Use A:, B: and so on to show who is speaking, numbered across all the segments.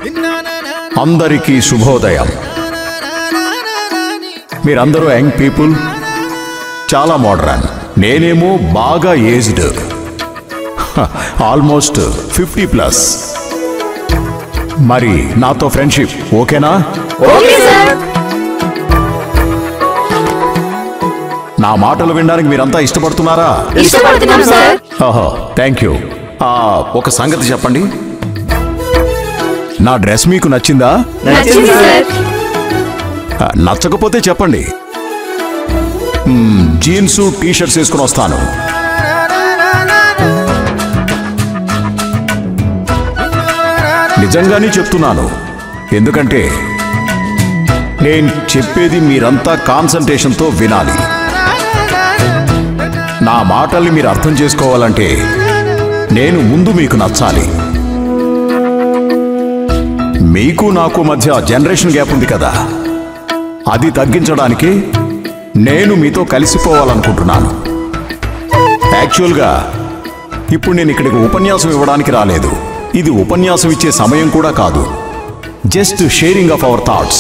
A: అందరికీ శుభోదయం మీరందరూ యంగ్ పీపుల్ చాలా మోడరన్ నేనేమో బాగా ఏజ్డ్ ఆల్మోస్ట్ ఫిఫ్టీ ప్లస్ మరి నాతో ఫ్రెండ్షిప్ ఓకేనా నా మాటలు వినడానికి మీరంతా ఇష్టపడుతున్నారా
B: ఇష్టపడుతున్నాం సార్
A: ఓహో థ్యాంక్ యూ ఒక సంగతి చెప్పండి నా డ్రెస్ మీకు నచ్చిందా
B: నచ్చింది సార్
A: ఆ, నచ్చకపోతే చెప్పండి మ్మ్, జీన్స్ టీ షర్ట్స్ వేసుకుని వస్తాను నిజంగానే చెప్తున్నాను ఎందుకంటే నేను చెప్పేది మీరంతా కాన్సన్ట్రేషన్తో వినాలి నా మాటల్ని మీరు అర్థం చేసుకోవాలంటే నేను ముందు మీకు నచ్చాలి మీకు నాకు మధ్య జనరేషన్ గ్యాప్ ఉంది కదా అది తగ్గించడానికి నేను మీతో కలిసిపోవాలనుకుంటున్నాను యాక్చువల్గా ఇప్పుడు నేను ఇక్కడికి ఉపన్యాసం ఇవ్వడానికి రాలేదు ఇది ఉపన్యాసం ఇచ్చే సమయం కూడా కాదు just sharing of our thoughts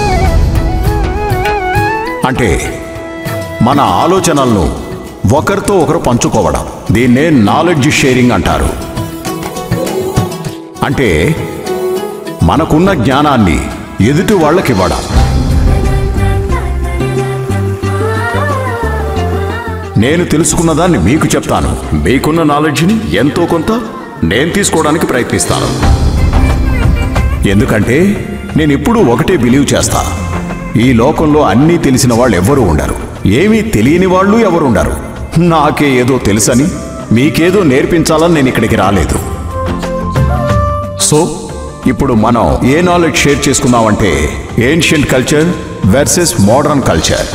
A: అంటే మన ఆలోచనలను ఒకరితో ఒకరు పంచుకోవడం దీన్నే నాలెడ్జ్ షేరింగ్ అంటారు అంటే మనకున్న జ్ఞానాన్ని ఎదుటి వాళ్ళకివ్వడం నేను తెలుసుకున్నదాన్ని మీకు చెప్తాను మీకున్న నాలెడ్జ్ని ఎంతో కొంత నేను తీసుకోవడానికి ప్రయత్నిస్తాను ఎందుకంటే నేను ఎప్పుడూ ఒకటే బిలీవ్ చేస్తా ఈ లోకంలో అన్నీ తెలిసిన వాళ్ళు ఎవ్వరూ ఉండరు ఏమీ తెలియని వాళ్ళు ఎవరు ఉండరు నాకే ఏదో తెలుసని మీకేదో నేర్పించాలని నేను ఇక్కడికి రాలేదు సో ఇప్పుడు మనం ఏ నాలెడ్జ్ షేర్ చేసుకుందామంటే ancient culture versus modern culture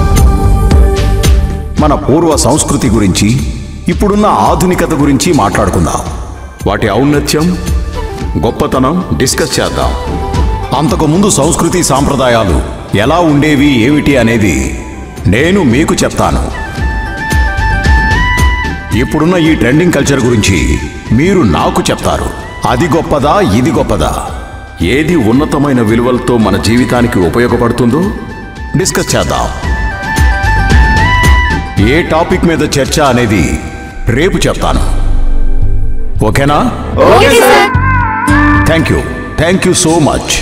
A: మన పూర్వ సంస్కృతి గురించి ఇప్పుడున్న ఆధునికత గురించి మాట్లాడుకుందాం వాటి ఔన్నత్యం గొప్పతనం డిస్కస్ చేద్దాం అంతకుముందు సంస్కృతి సాంప్రదాయాలు ఎలా ఉండేవి ఏమిటి అనేది నేను మీకు చెప్తాను ఇప్పుడున్న ఈ ట్రెండింగ్ కల్చర్ గురించి మీరు నాకు చెప్తారు అది గొప్పదా ఇది గొప్పదా ఏది ఉన్నతమైన విలువలతో మన జీవితానికి ఉపయోగపడుతుందో డిస్కస్ చేద్దాం ఏ టాపిక్ మీద చర్చ అనేది రేపు చెప్తాను ఓకేనా
B: okay sir
A: thank you thank you so much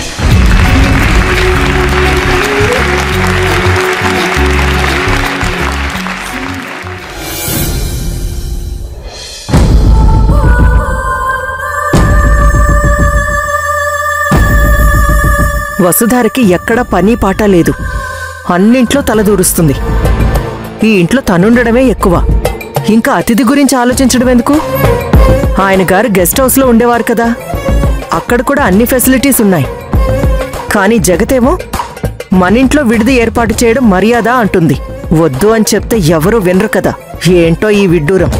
C: వసుధారకి ఎక్కడా పని పాట లేదు అన్నింట్లో తలదూరుస్తుంది ఈ ఇంట్లో తనుండడమే ఎక్కువ ఇంకా అతిథి గురించి ఆలోచించడం ఎందుకు ఆయన గారు గెస్ట్ హౌస్లో ఉండేవారు కదా అక్కడ కూడా అన్ని ఫెసిలిటీస్ ఉన్నాయి కానీ జగతేమో మన ఇంట్లో విడిది ఏర్పాటు చేయడం మర్యాద అంటుంది వద్దు అని చెప్తే ఎవరూ వినరు కదా ఏంటో ఈ విడ్డూరం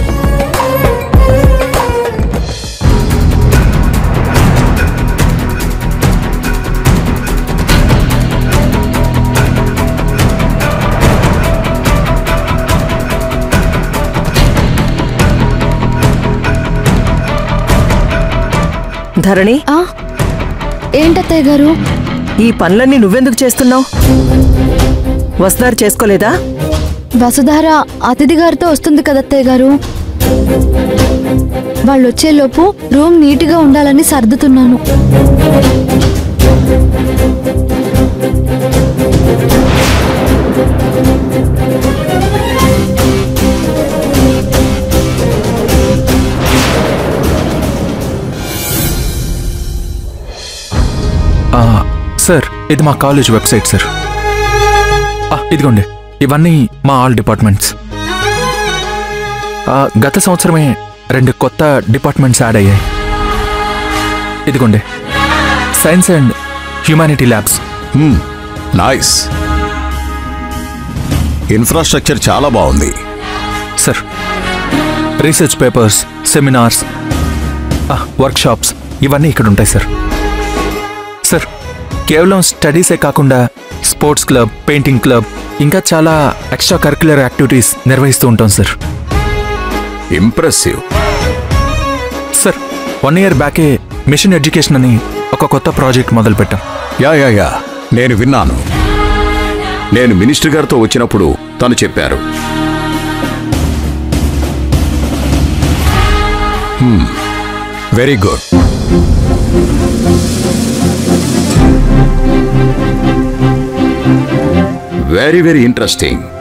C: ధరణి
B: ఆ, ఏంటత్తయ్య గారు
C: ఈ పనులన్నీ నువ్వెందుకు చేస్తున్నావు వస్తారు చేసుకోలేదా
B: వసుధార అతిథి గారితో వస్తుంది కదత్తయ్య గారు వాళ్ళు వచ్చేలోపు రూమ్ నీట్గా ఉండాలని సర్దుతున్నాను
D: ఆ, సార్ ఇది మా కాలేజ్ వెబ్సైట్ సార్ ఆ, ఇదిగోండి ఇవన్నీ మా ఆల్ డిపార్ట్మెంట్స్ ఆ, గత సంవత్సరమే రెండు కొత్త డిపార్ట్మెంట్స్ యాడ్ అయ్యాయి ఇదిగోండి science and humanity labs
A: nice infrastructure చాలా బాగుంది
D: sir research papers seminars workshops ఇవన్నీ ఇక్కడ ఉంటాయి సార్ సార్ కేవలం స్టడీసే కాకుండా స్పోర్ట్స్ క్లబ్ పెయింటింగ్ క్లబ్ ఇంకా చాలా ఎక్స్ట్రా కరిక్యులర్ యాక్టివిటీస్ నిర్వహిస్తూ ఉంటాం sir
A: impressive
D: sir one year బ్యాకే మిషన్ ఎడ్యుకేషన్ అని ఒక కొత్త ప్రాజెక్ట్ మొదలు పెట్టాం
A: యా యా యా నేను విన్నాను నేను మినిస్టర్ గారితో వచ్చినప్పుడు తను చెప్పారు very good very very interesting